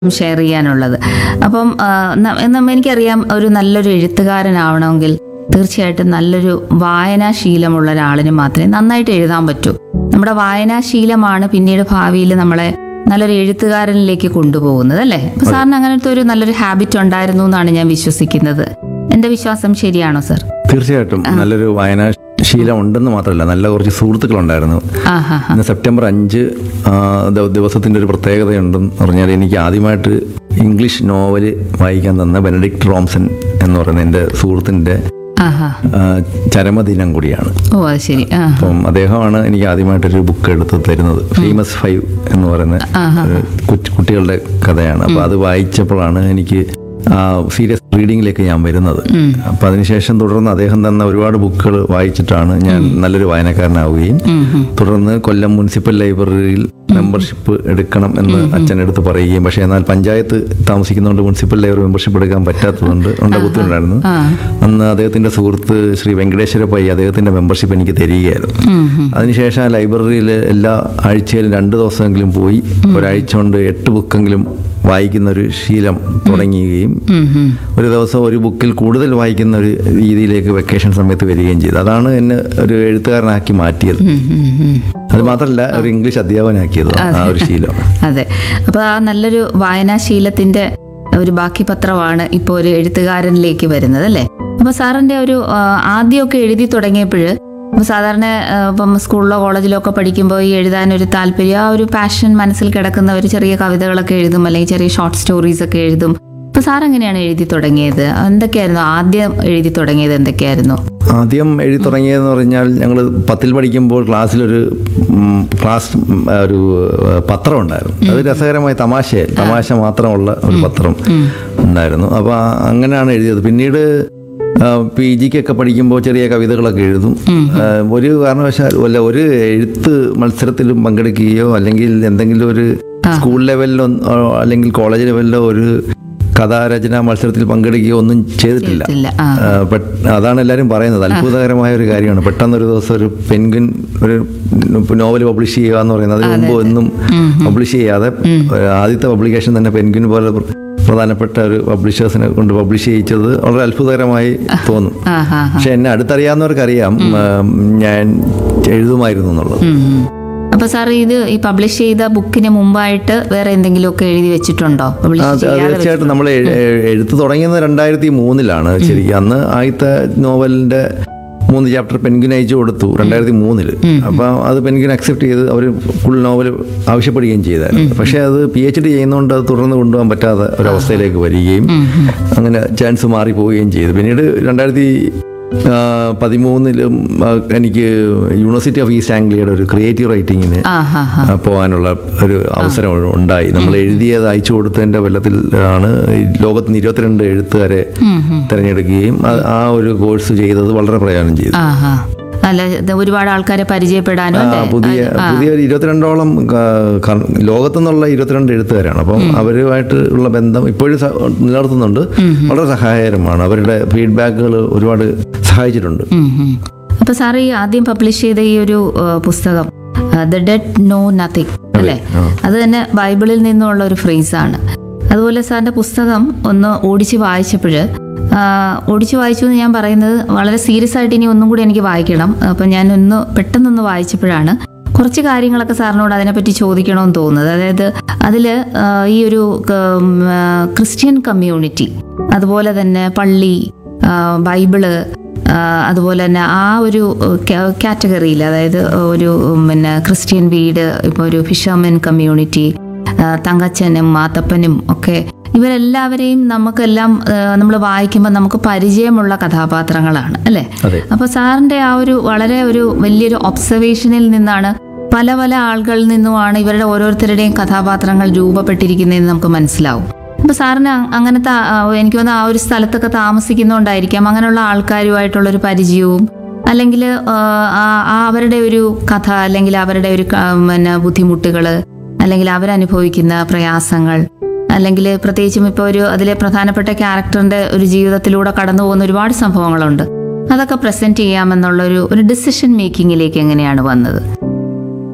Share ചെയ്യാനുള്ളത് അപ്പം ആ, ന- നം- എനിക്കറിയാം ഒരു നല്ലൊരു എഴുത്തുകാരനാവണമെങ്കിൽ തീർച്ചയായിട്ടും നല്ലൊരു വായനാശീലമുള്ള ഒരാളിന് മാത്രമേ നന്നായിട്ട് എഴുതാൻ പറ്റൂ നമ്മുടെ വായനാശീലമാണ് പിന്നീട് ഭാവിയിൽ നമ്മളെ നല്ലൊരു എഴുത്തുകാരനിലേക്ക് കൊണ്ടുപോകുന്നത് അല്ലേ അപ്പൊ സാറിന് അങ്ങനത്തെ ഒരു നല്ലൊരു ഹാബിറ്റ് ഉണ്ടായിരുന്നു എന്നാണ് ഞാൻ വിശ്വസിക്കുന്നത് എന്റെ വിശ്വാസം ശരിയാണോ സർ തീർച്ചയായിട്ടും നല്ലൊരു വായനാ ശീലം ഉണ്ടെന്ന് മാത്രമല്ല നല്ല കുറച്ച് സുഹൃത്തുക്കളുണ്ടായിരുന്നു ആ ഹാ ഹാ ഇന്ന് സെപ്റ്റംബർ അഞ്ച് ആ, ദ- ദിവസത്തിന്റെ ഒരു പ്രത്യേകതയുണ്ടെന്ന് പറഞ്ഞാൽ എനിക്ക് ആദ്യമായിട്ട് ഇംഗ്ലീഷ് നോവല് വായിക്കാൻ തന്ന ബെനഡിക്ട് റോംസൺ എന്ന് പറയുന്ന എൻ്റെ സുഹൃത്തിൻ്റെ ആ ഹാ ആ, ചരമദിനം കൂടിയാണ് ഓ അത് ശരി ആ അപ്പം അദ്ദേഹമാണ് എനിക്ക് ആദ്യമായിട്ടൊരു ബുക്ക് എടുത്ത് തരുന്നത് ഫേമസ് ഫൈവ് എന്ന് പറയുന്ന ഒരു കുട്ടി- കുട്ടികളുടെ കഥയാണ് അപ്പോൾ അത് വായിച്ചപ്പോഴാണ് എനിക്ക് സീരിയസ് റീഡിങ്ങിലേക്ക് ഞാൻ വരുന്നത് അപ്പം അതിനുശേഷം തുടർന്ന് അദ്ദേഹം തന്ന ഒരുപാട് ബുക്കുകൾ വായിച്ചിട്ടാണ് ഞാൻ നല്ലൊരു വായനക്കാരനാവുകയും ഉം, ഉം. തുടർന്ന് കൊല്ലം മുനിസിപ്പൽ ലൈബ്രറിയിൽ മെമ്പർഷിപ്പ് എടുക്കണം എന്ന് അച്ഛൻ എടുത്ത് പറയുകയും പക്ഷേ എന്നാൽ പഞ്ചായത്ത് താമസിക്കുന്നതുകൊണ്ട് മുനിസിപ്പൽ ലൈബ്രറി മെമ്പർഷിപ്പ് എടുക്കാൻ പറ്റാത്തതുകൊണ്ട് ഉണ്ട് ബുദ്ധിമുട്ടായിരുന്നു ആ അന്ന് അദ്ദേഹത്തിന്റെ സുഹൃത്ത് ശ്രീ വെങ്കടേശ്വര പൈ അദ്ദേഹത്തിന്റെ മെമ്പർഷിപ്പ് എനിക്ക് തരികയായിരുന്നു ഉം, ഉം. അതിനുശേഷം ആ ലൈബ്രറിയിൽ എല്ലാ ആഴ്ചയിലും രണ്ട് ദിവസമെങ്കിലും പോയി ഒരാഴ്ച കൊണ്ട് എട്ട് ബുക്കെങ്കിലും വായിക്കുന്ന ഒരു ശീലം തുടങ്ങുകയും ഉം, ഉം. ഒരു ദിവസം ഒരു ബുക്കിൽ കൂടുതൽ വായിക്കുന്ന ഒരു രീതിയിലേക്ക് വെക്കേഷൻ സമയത്ത് വരികയും ചെയ്തു അതാണ് എന്നെ ഒരു എഴുത്തുകാരനാക്കി മാറ്റിയത് ഉം, ഉം, ഉം. അത് മാത്രമല്ല ഒരു ഇംഗ്ലീഷ് അധ്യാപകനാക്കിയത് ആ ഒരു ശീലം അതെ അപ്പൊ ആ നല്ലൊരു വായനാശീലത്തിന്റെ ഒരു ബാക്കി പത്രമാണ് ഇപ്പോൾ ഒരു എഴുത്തുകാരനിലേക്ക് വരുന്നത് അല്ലേ അപ്പൊ സാറിന്റെ ഒരു ആ, ആദ്യമൊക്കെ എഴുതി തുടങ്ങിയപ്പോൾ ഇപ്പൊ സാധാരണ ആ, ഇപ്പം സ്കൂളിലോ കോളേജിലോ ഒക്കെ പഠിക്കുമ്പോൾ ഈ എഴുതാൻ ഒരു താല്പര്യം ആ ഒരു പാഷൻ മനസ്സിൽ കിടക്കുന്ന ഒരു ചെറിയ കവിതകളൊക്കെ എഴുതും അല്ലെങ്കിൽ ചെറിയ ഷോർട്ട് സ്റ്റോറീസ് ഒക്കെ എഴുതും അപ്പൊ സാർ എങ്ങനെയാണ് എഴുതി തുടങ്ങിയത് എന്തൊക്കെയായിരുന്നു ആദ്യം എഴുതി തുടങ്ങിയത് എന്തൊക്കെയായിരുന്നു ആദ്യം എഴുതി തുടങ്ങിയതെന്ന് പറഞ്ഞാൽ ഞങ്ങൾ പത്തിൽ പഠിക്കുമ്പോൾ ക്ലാസ്സിലൊരു ഉം, ക്ലാസ് ഉം, ഒരു ഏഹ്, പത്രം ഉണ്ടായിരുന്നു അത് രസകരമായ തമാശ തമാശ മാത്രമുള്ള ഒരു പത്രം ഉണ്ടായിരുന്നു അപ്പോൾ അങ്ങനെയാണ് എഴുതിയത് പിന്നീട് പി ജിക്കൊക്കെ പഠിക്കുമ്പോൾ ചെറിയ കവിതകളൊക്കെ എഴുതും ആ, ഒരു കാരണവശാൽ അല്ല ഒരു എഴുത്ത് മത്സരത്തിലും പങ്കെടുക്കുകയോ അല്ലെങ്കിൽ എന്തെങ്കിലും ഒരു സ്കൂൾ ലെവലിലോ ഓ, അല്ലെങ്കിൽ കോളേജ് ലെവലിലോ ഒരു കഥാരചന മത്സരത്തിൽ പങ്കെടുക്കുകയോ ഒന്നും ചെയ്തിട്ടില്ല ഇല്ല ആ ആ, പെട്ട്- അതാണ് എല്ലാവരും പറയുന്നത് അത്ഭുതകരമായ ഒരു കാര്യമാണ് പെട്ടെന്ന് ഒരു ദിവസം ഒരു പെൻഗ്വിൻ ഒരു നോവൽ പബ്ലിഷ് ചെയ്യുക എന്ന് പറയുന്നത് അതിന് മുമ്പ് ഒന്നും പബ്ലിഷ് ചെയ്യാതെ ഒരു ആദ്യത്തെ പബ്ലിക്കേഷൻ തന്നെ പെൻഗ്വിൻ പോലെ പ്ര- പ്രധാനപ്പെട്ട ഒരു പബ്ലിഷേഴ്സിനെ കൊണ്ട് പബ്ലിഷ് ചെയ്യിച്ചത് വളരെ അത്ഭുതകരമായി തോന്നും ആ ഹാ പക്ഷെ എന്നെ അടുത്തറിയാവുന്നവർക്കറിയാം ആ, ഞാൻ എഴുതുമായിരുന്നു എന്നുള്ളത് ഉം, ഉം. അപ്പൊ സാർ ഇത് ഈ പബ്ലിഷ് ചെയ്ത ബുക്കിന് മുമ്പായിട്ട് വേറെ എന്തെങ്കിലുമൊക്കെ എഴുതി വെച്ചിട്ടുണ്ടോ ആ, പബ്ലിഷ് അത് ചെയ്യാതെ തീർച്ചയായിട്ടും നമ്മൾ എഴുത്ത് തുടങ്ങിയത് രണ്ടായിരത്തി മൂന്നിലാണ് ശരിക്കും അന്ന് ആദ്യത്തെ നോവലിന്റെ മൂന്ന് ചാപ്റ്റർ പെൻഗിൻ അയച്ചു കൊടുത്തു രണ്ടായിരത്തി മൂന്നില് അപ്പൊ അത് പെൻഗിൻ അക്സെപ്റ്റ് ചെയ്ത് അവർ ഫുൾ നോവൽ ആവശ്യപ്പെടുകയും ചെയ്തായിരുന്നു പക്ഷേ അത് പി എച്ച് ഡി ചെയ്യുന്നതുകൊണ്ട് അത് തുടർന്ന് കൊണ്ടുപോകാൻ പറ്റാത്ത ഒരവസ്ഥയിലേക്ക് വരികയും അങ്ങനെ ചാൻസ് മാറിപ്പോവുകയും ചെയ്തു പിന്നീട് രണ്ടായിരത്തി ആ, പതിമൂന്നിലും ആ, എനിക്ക് യൂണിവേഴ്സിറ്റി ഓഫ് ഈസ്റ്റ് ആംഗ്ലിയയുടെ ഒരു ക്രിയേറ്റീവ് റൈറ്റിങ്ങിന് ആ ഹാ ഹാ ആ, പോകാനുള്ള ഒരു അവസരം ഉണ്ടായി നമ്മൾ എഴുതിയത് അയച്ചു കൊടുത്തതിന്റെ വെള്ളത്തിൽ ആണ് ഈ ലോകത്തിന് ഇരുപത്തിരണ്ട് എഴുത്തുകാരെ തിരഞ്ഞെടുക്കുകയും ആ- ആ ഒരു കോഴ്സ് ചെയ്തത് വളരെ പ്രയോജനം ചെയ്തു ആ ഹാ അല്ല ഇത് ഒരുപാട് ആൾക്കാരെ പരിചയപ്പെടാനും ആ, അല്ലേ പുതിയ പുതിയ ഒരു ഇരുപത്തിരണ്ടോളം ക- ക- ലോകത്തുനിന്നുള്ള ഇരുപത്തിരണ്ട് എഴുത്തുകാരാണ് അപ്പം അവരുമായിട്ട് ഉള്ള ബന്ധം ഇപ്പോഴും സ- നിലനിർത്തുന്നുണ്ട് വളരെ സഹായകരമാണ് അവരുടെ ഫീഡ്ബാക്കുകൾ ഒരുപാട് സഹായിച്ചിട്ടുണ്ട് ഉം, ഉം. അപ്പൊ സാർ ഈ ആദ്യം പബ്ലിഷ് ചെയ്ത ഈ ഒരു ആ, പുസ്തകം ദ ഡെഡ് നോ നത്തിങ് അല്ലേ അത് തന്നെ ബൈബിളിൽ നിന്നുള്ള ഒരു ഫ്രേസാണ് അതുപോലെ സാറിന്റെ പുസ്തകം ഒന്ന് ഓടിച്ച് വായിച്ചപ്പോൾ ഓടിച്ച് വായിച്ചു എന്ന് ഞാൻ പറയുന്നത് വളരെ സീരിയസ് ആയിട്ട് ഇനി ഒന്നും കൂടി എനിക്ക് വായിക്കണം അപ്പം ഞാൻ ഒന്ന് പെട്ടെന്നൊന്ന് വായിച്ചപ്പോഴാണ് കുറച്ച് കാര്യങ്ങളൊക്കെ സാറിനോട് അതിനെപ്പറ്റി ചോദിക്കണമെന്ന് തോന്നുന്നത് അതായത് അതിൽ ഈ ഒരു ഉം, ആ, ക്രിസ്ത്യൻ കമ്മ്യൂണിറ്റി അതുപോലെ തന്നെ പള്ളി ആ, ബൈബിള് ആ, അതുപോലെ തന്നെ ആ ഒരു കാറ്റഗറിയിൽ അതായത് ഒരു ഉം, പിന്നെ ക്രിസ്ത്യൻ വീട് ഇപ്പോൾ ഒരു ഫിഷർമെൻ കമ്മ്യൂണിറ്റി ആ, തങ്കച്ചനും മാത്തപ്പനും ഒക്കെ ഇവരെല്ലാവരെയും നമുക്കെല്ലാം നമ്മൾ വായിക്കുമ്പോൾ നമുക്ക് പരിചയമുള്ള കഥാപാത്രങ്ങളാണ് അല്ലേ അതെ അപ്പൊ സാറിന്റെ ആ ഒരു വളരെ ഒരു വലിയൊരു ഒബ്സർവേഷനിൽ നിന്നാണ് പല പല ആളുകളിൽ നിന്നുമാണ് ഇവരുടെ ഓരോരുത്തരുടെയും കഥാപാത്രങ്ങൾ രൂപപ്പെട്ടിരിക്കുന്നതെന്ന് നമുക്ക് മനസ്സിലാവും അപ്പൊ സാറിന് അ- അങ്ങനത്തെ ആ, എനിക്ക് തോന്നുന്നു ആ ഒരു സ്ഥലത്തൊക്കെ താമസിക്കുന്നതുകൊണ്ടായിരിക്കാം അങ്ങനെയുള്ള ആൾക്കാരുമായിട്ടുള്ള ഒരു പരിചയവും അല്ലെങ്കിൽ അവരുടെ ഒരു കഥ അല്ലെങ്കിൽ അവരുടെ ഒരു ക- പിന്നെ ബുദ്ധിമുട്ടുകൾ അല്ലെങ്കിൽ അവരനുഭവിക്കുന്ന പ്രയാസങ്ങൾ അല്ലെങ്കിൽ പ്രത്യേകിച്ചും ഇപ്പോൾ ഒരു അതിലെ പ്രധാനപ്പെട്ട ക്യാരക്ടറിന്റെ ഒരു ജീവിതത്തിലൂടെ കടന്നു പോകുന്ന ഒരുപാട് സംഭവങ്ങളുണ്ട് അതൊക്കെ പ്രസന്റ് ചെയ്യാമെന്നുള്ള ഒരു ഒരു ഡിസിഷൻ മേക്കിങ്ങിലേക്ക് എങ്ങനെയാണ് വന്നത്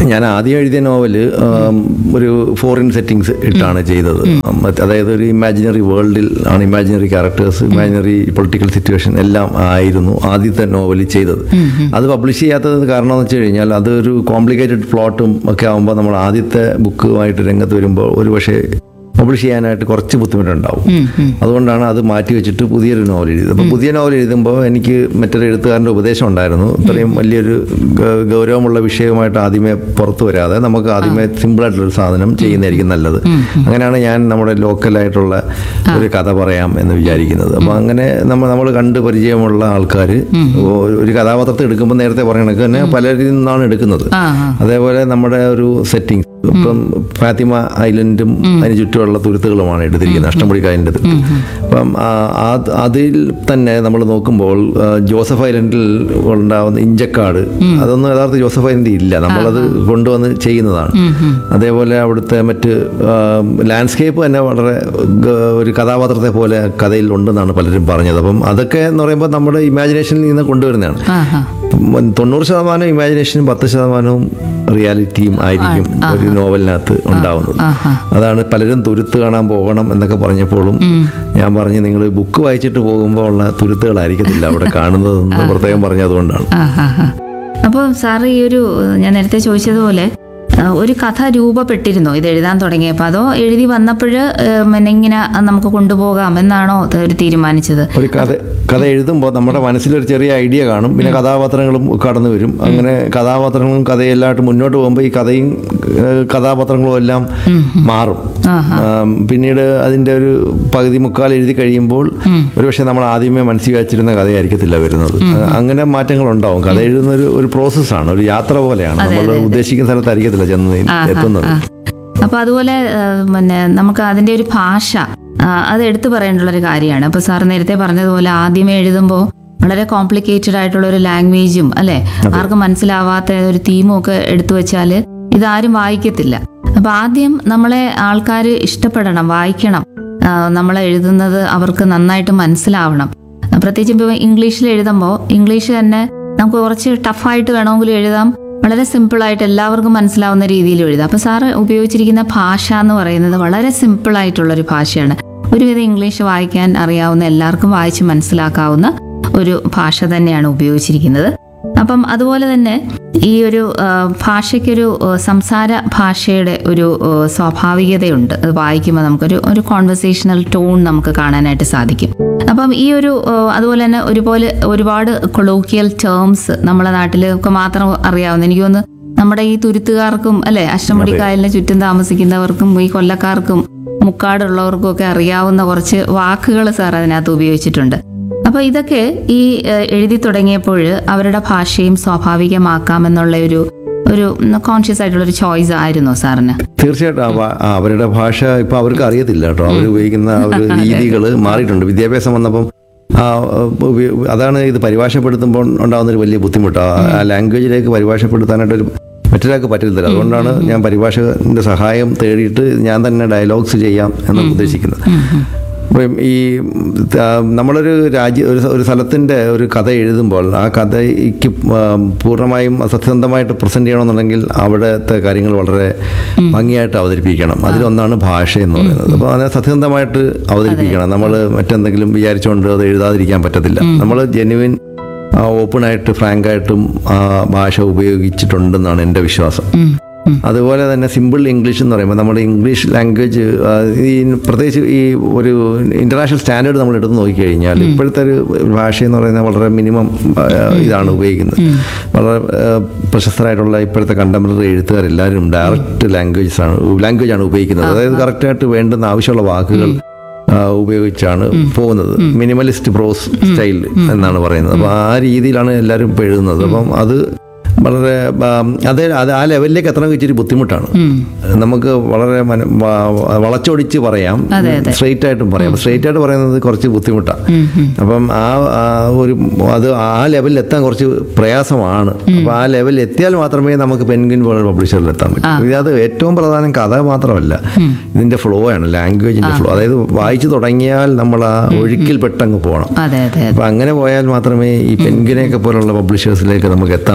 ഞാൻ ആദ്യം എഴുതിയ നോവല് ആം, ഒരു ഫോറിൻ സെറ്റിങ്സ് ഇട്ടാണ് ചെയ്തത് മറ്റ് അതായത് ഒരു ഇമാജിനറി വേൾഡിൽ ആണ് imaginary characters imaginary political situation എല്ലാം ആയിരുന്നു ആദ്യത്തെ നോവൽ ചെയ്തത് അത് പബ്ലിഷ് ചെയ്യാത്തത് കാരണം എന്ന് വെച്ച് കഴിഞ്ഞാൽ അതൊരു കോംപ്ലിക്കേറ്റഡ് പ്ലോട്ടും ഒക്കെ ആകുമ്പോൾ നമ്മൾ ആദ്യത്തെ ബുക്കുമായിട്ട് രംഗത്ത് വരുമ്പോൾ ഒരു പക്ഷേ പബ്ലിഷ് ചെയ്യാനായിട്ട് കുറച്ച് ബുദ്ധിമുട്ടുണ്ടാവും അതുകൊണ്ടാണ് അത് മാറ്റി വെച്ചിട്ട് പുതിയൊരു നോവൽ എഴുതിയത് അപ്പോൾ പുതിയ നോവൽ എഴുതുമ്പോൾ എനിക്ക് മറ്റൊരു എഴുത്തുകാരൻ്റെ ഉപദേശം ഉണ്ടായിരുന്നു ഇത്രയും വലിയൊരു ഗ- ഗൗരവമുള്ള വിഷയമായിട്ട് ആദ്യമേ പുറത്തു വരാതെ നമുക്ക് ആദ്യമേ സിമ്പിളായിട്ടുള്ളൊരു സാധനം ചെയ്യുന്നതായിരിക്കും നല്ലത് അങ്ങനെയാണ് ഞാൻ നമ്മുടെ ലോക്കലായിട്ടുള്ള ഒരു കഥ പറയാം എന്ന് വിചാരിക്കുന്നത് അപ്പോൾ അങ്ങനെ നമ്മൾ നമ്മൾ കണ്ട് പരിചയമുള്ള ആൾക്കാർ ഒരു കഥാപാത്രത്തെ എടുക്കുമ്പോൾ നേരത്തെ പറയണ കണക്ക് തന്നെ പലരിൽ നിന്നാണ് എടുക്കുന്നത് ആ ആ അതേപോലെ നമ്മുടെ ഒരു സെറ്റിംഗ് ഇപ്പം ഫാത്തിമ ഐലൻഡും അതിന് ചുറ്റുമുള്ള തുരുത്തുകളുമാണ് എടുത്തിരിക്കുന്നത് അഷ്ടമുടി കായലിൻ്റെ തുരുത്ത് അപ്പം ആ, അത് അതിൽ തന്നെ നമ്മൾ നോക്കുമ്പോൾ ആ, ജോസഫ് ഐലൻഡിൽ ഉണ്ടാവുന്ന ഇഞ്ചക്കാട് അതൊന്നും യഥാർത്ഥ ജോസഫ് ഐലൻഡിൽ ഇല്ല നമ്മളത് കൊണ്ടുവന്ന് ചെയ്യുന്നതാണ് അതേപോലെ അവിടുത്തെ മറ്റ് ലാൻഡ്സ്കേപ്പ് തന്നെ വളരെ ഗ- ഒരു കഥാപാത്രത്തെ പോലെ കഥയിൽ ഉണ്ടെന്നാണ് പലരും പറഞ്ഞത് അപ്പം അതൊക്കെ എന്ന് പറയുമ്പോൾ നമ്മുടെ ഇമാജിനേഷനിൽ നിന്ന് കൊണ്ടുവരുന്നതാണ് ആ ആ ഉം, തൊണ്ണൂറ് ശതമാനം ഇമാജിനേഷനും പത്ത് ശതമാനവും റിയാലിറ്റിയും ആയിരിക്കും ഒരു നോവലിനകത്ത് ഉണ്ടാവുന്നത് ആഹാ. അതാണ് പലരും തുരുത്ത് കാണാൻ പോകണം എന്നൊക്കെ പറഞ്ഞപ്പോഴും ഞാൻ പറഞ്ഞു നിങ്ങൾ ബുക്ക് വായിച്ചിട്ട് പോകുമ്പോൾ ഉള്ള തുരുത്തുകളായിരിക്കത്തില്ല അവിടെ കാണുന്നതെന്ന് പ്രത്യേകം പറഞ്ഞതുകൊണ്ടാണ് ആ ആ ആ അപ്പോൾ സാറ് ഈ ഒരു ഞാൻ നേരത്തെ ചോദിച്ചതുപോലെ ആ, ഒരു കഥ രൂപപ്പെട്ടിരുന്നോ ഇത് എഴുതാൻ തുടങ്ങിയപ്പോൾ അതോ എഴുതി വന്നപ്പോൾ പിന്നെ ഇങ്ങനെ നമുക്ക് കൊണ്ടുപോകാം എന്നാണോ ഒരു തീരുമാനിച്ചത് ഒരു കഥ കഥ എഴുതുമ്പോൾ നമ്മുടെ മനസ്സിലൊരു ചെറിയ ഐഡിയ കാണും പിന്നെ കഥാപാത്രങ്ങളും കടന്നു വരും അങ്ങനെ കഥാപാത്രങ്ങളും കഥയെല്ലാമായിട്ട് മുന്നോട്ട് പോകുമ്പോൾ ഈ കഥയും ഏഹ്, കഥാപാത്രങ്ങളും എല്ലാം മാറും ആം, പിന്നീട് അതിൻ്റെ ഒരു പകുതി മുക്കാൽ എഴുതി കഴിയുമ്പോൾ ഒരുപക്ഷെ നമ്മൾ ആദ്യമേ മനസ്സിൽ വെച്ചിരുന്ന കഥയായിരിക്കത്തില്ല വരുന്നത് അങ്ങനെ മാറ്റങ്ങൾ ഉണ്ടാവും കഥ എഴുതുന്ന ഒരു ഒരു പ്രോസസ്സാണ് ഒരു യാത്ര പോലെയാണ് നമ്മൾ ഉദ്ദേശിക്കുന്ന സ്ഥലത്തായിരിക്കത്തില്ല ചെന്ന് എത്തുന്നത് അപ്പോൾ അതുപോലെ ആ, പിന്നെ നമുക്ക് അതിൻ്റെ ഒരു ഭാഷ ആ, അത് എടുത്തു പറയേണ്ടുള്ള ഒരു കാര്യമാണ് അപ്പോൾ സാർ നേരത്തെ പറഞ്ഞതുപോലെ ആദ്യമേ എഴുതുമ്പോൾ വളരെ കോംപ്ലിക്കേറ്റഡ് ആയിട്ടുള്ള ഒരു ലാംഗ്വേജും അല്ലെ ആർക്കും മനസ്സിലാവാത്ത ഒരു തീമും ഒക്കെ എടുത്തു വെച്ചാൽ ഇതാരും വായിക്കത്തില്ല അപ്പൊ ആദ്യം നമ്മളെ ആൾക്കാർ ഇഷ്ടപ്പെടണം വായിക്കണം ആ, നമ്മൾ എഴുതുന്നത് അവർക്ക് നന്നായിട്ട് മനസ്സിലാവണം ആ, പ്രത്യേകിച്ച് ഇപ്പോൾ ഇംഗ്ലീഷിൽ എഴുതുമ്പോൾ ഇംഗ്ലീഷ് തന്നെ നമുക്ക് കുറച്ച് ടഫായിട്ട് വേണമെങ്കിലും എഴുതാം വളരെ സിമ്പിളായിട്ട് എല്ലാവർക്കും മനസ്സിലാവുന്ന രീതിയിൽ എഴുതാം അപ്പോൾ സാറ് ഉപയോഗിച്ചിരിക്കുന്ന ഭാഷ എന്ന് പറയുന്നത് വളരെ സിമ്പിളായിട്ടുള്ളൊരു ഭാഷയാണ് ഒരുവിധം ഇംഗ്ലീഷ് വായിക്കാൻ അറിയാവുന്ന എല്ലാവർക്കും വായിച്ച് മനസ്സിലാക്കാവുന്ന ഒരു ഭാഷ തന്നെയാണ് ഉപയോഗിച്ചിരിക്കുന്നത് അപ്പം അതുപോലെ തന്നെ ഈ ഒരു ആ, ഭാഷയ്ക്കൊരു ആ, സംസാര ഭാഷയുടെ ഒരു ആ, സ്വാഭാവികതയുണ്ട് അത് വായിക്കുമ്പോൾ നമുക്കൊരു ഒരു കോൺവെർസേഷണൽ ടോൺ നമുക്ക് കാണാനായിട്ട് സാധിക്കും അപ്പം ഈ ഒരു ആ, അതുപോലെ തന്നെ ഒരുപോലെ ഒരുപാട് കൊളോക്കിയൽ ടേംസ് നമ്മളെ നാട്ടിൽ ഒക്കെ മാത്രം അറിയാവുന്ന എനിക്ക് തോന്നുന്നു നമ്മുടെ ഈ തുരുത്തുകാർക്കും അല്ലെ അഷ്ടമുടിക്കായലിന് ചുറ്റും താമസിക്കുന്നവർക്കും ഈ കൊല്ലക്കാർക്കും മുക്കാടുള്ളവർക്കും ഒക്കെ അറിയാവുന്ന കുറച്ച് വാക്കുകൾ സാർ അതിനകത്ത് ഉപയോഗിച്ചിട്ടുണ്ട് അപ്പൊ ഇതൊക്കെ ഈ ഏഹ്, എഴുതി തുടങ്ങിയപ്പോൾ അവരുടെ ഭാഷയും സ്വാഭാവികമാക്കാമെന്നുള്ള ഒരു ഒരു കോൺഷ്യസ് ആയിട്ടുള്ള ഒരു ചോയ്സ് ആയിരുന്നോ സാറിന് തീർച്ചയായിട്ടും ആ ഭാ- ആ, അവരുടെ ഭാഷ ഇപ്പൊ അവർക്ക് അറിയത്തില്ല കേട്ടോ അവർ ഉപയോഗിക്കുന്ന ആ ഒരു രീതികൾ മാറിയിട്ടുണ്ട് വിദ്യാഭ്യാസം വന്നപ്പം ആ, ഉപയോ- അതാണ് ഇത് പരിഭാഷപ്പെടുത്തുമ്പോൾ ഉണ്ടാകുന്ന ഒരു വലിയ ബുദ്ധിമുട്ട് ആ- ആ ലാംഗ്വേജിലേക്ക് പരിഭാഷപ്പെടുത്താനായിട്ട് ഒരു മറ്റൊരാൾക്ക് പറ്റത്തില്ല അതുകൊണ്ടാണ് ഞാൻ പരിഭാഷകന്റെ സഹായം തേടിയിട്ട് ഞാൻ തന്നെ ഡയലോഗ്സ് ചെയ്യാം എന്ന് ഉദ്ദേശിക്കുന്നത് അപ്പം ഈ ആ, നമ്മളൊരു രാജ്യ ഒരു ഒരു സ്ഥലത്തിൻ്റെ ഒരു കഥ എഴുതുമ്പോൾ ആ കഥയ്ക്ക് ആ, പൂർണ്ണമായും സത്യസന്ധമായിട്ട് പ്രസൻറ്റ് ചെയ്യണമെന്നുണ്ടെങ്കിൽ അവിടുത്തെ കാര്യങ്ങൾ വളരെ ഭംഗിയായിട്ട് അവതരിപ്പിക്കണം അതിലൊന്നാണ് ഭാഷ എന്ന് പറയുന്നത് അപ്പോൾ അതിനെ സത്യസന്ധമായിട്ട് അവതരിപ്പിക്കണം നമ്മൾ മറ്റെന്തെങ്കിലും വിചാരിച്ചുകൊണ്ട് അത് എഴുതാതിരിക്കാൻ പറ്റത്തില്ല നമ്മൾ ജെനുവിൻ ഓപ്പണായിട്ട് ഫ്രാങ്കായിട്ടും ആ ഭാഷ ഉപയോഗിച്ചിട്ടുണ്ടെന്നാണ് എൻ്റെ വിശ്വാസം അതുപോലെ തന്നെ സിമ്പിൾ ഇംഗ്ലീഷ് എന്ന് പറയുമ്പോൾ നമ്മുടെ ഇംഗ്ലീഷ് ലാംഗ്വേജ് ഈ പ്രത്യേകിച്ച് ഈ ഒരു ഇന്റർനാഷണൽ സ്റ്റാൻഡേർഡ് നമ്മൾ എടുത്ത് നോക്കിക്കഴിഞ്ഞാൽ ഇപ്പോഴത്തെ ഒരു ഭാഷ എന്ന് പറയുന്നത് വളരെ മിനിമം ഇതാണ് ഉപയോഗിക്കുന്നത് വളരെ ആ, പ്രശസ്തരായിട്ടുള്ള ഇപ്പോഴത്തെ കണ്ടംപററി എഴുത്തുകാരെല്ലാവരും ഡയറക്റ്റ് ലാംഗ്വേജസ് ആണ് ലാംഗ്വേജ് ആണ് ഉപയോഗിക്കുന്നത് അതായത് കറക്റ്റായിട്ട് വേണ്ടുന്ന ആവശ്യമുള്ള വാക്കുകൾ ആ, ഉപയോഗിച്ചാണ് പോകുന്നത് മിനിമലിസ്റ്റ് പ്രോസ് സ്റ്റൈൽ എന്നാണ് പറയുന്നത് അപ്പോൾ ആ രീതിയിലാണ് എല്ലാവരും ഇപ്പോൾ എഴുതുന്നത് അപ്പം അത് വളരെ ആം, അതേ അത് ആ ലെവലിലേക്ക് എത്തണം ഇച്ചിരി ബുദ്ധിമുട്ടാണ് നമുക്ക് വളരെ മന- വ- വളച്ചൊടിച്ച് പറയാം സ്ട്രെയിറ്റ് ആയിട്ടും പറയാം സ്ട്രെയിറ്റ് ആയിട്ട് പറയുന്നത് കുറച്ച് ബുദ്ധിമുട്ടാണ് അപ്പം ആ ആ ഒരു അത് ആ ലെവലിൽ എത്താൻ കുറച്ച് പ്രയാസമാണ് അപ്പം ആ ലെവലിൽ എത്തിയാൽ മാത്രമേ നമുക്ക് പെൻഗിൻ പോലെ പബ്ലിഷറിൽ എത്താൻ പറ്റൂ ഇത് അത് ഏറ്റവും പ്രധാനം കഥ മാത്രമല്ല ഇതിന്റെ ഫ്ലോ ആണ് ലാംഗ്വേജിന്റെ ഫ്ലോ അതായത് വായിച്ചു തുടങ്ങിയാൽ നമ്മൾ ആ ഒഴുക്കിൽ പെട്ടങ്ങ് പോകണം അതെ അതെ അപ്പൊ അങ്ങനെ പോയാൽ മാത്രമേ ഈ പെൻഗിനെയൊക്കെ പോലുള്ള പബ്ലിഷേഴ്സിലേക്ക് നമുക്ക് എത്താൻ പറ്റൂ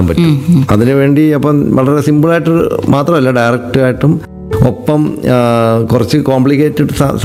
അതിനുവേണ്ടി അപ്പം വളരെ സിമ്പിളായിട്ട് മാത്രമല്ല ഡയറക്റ്റ് ആയിട്ടും ഒപ്പം ആ, കുറച്ച് കോംപ്ലിക്കേറ്റഡ്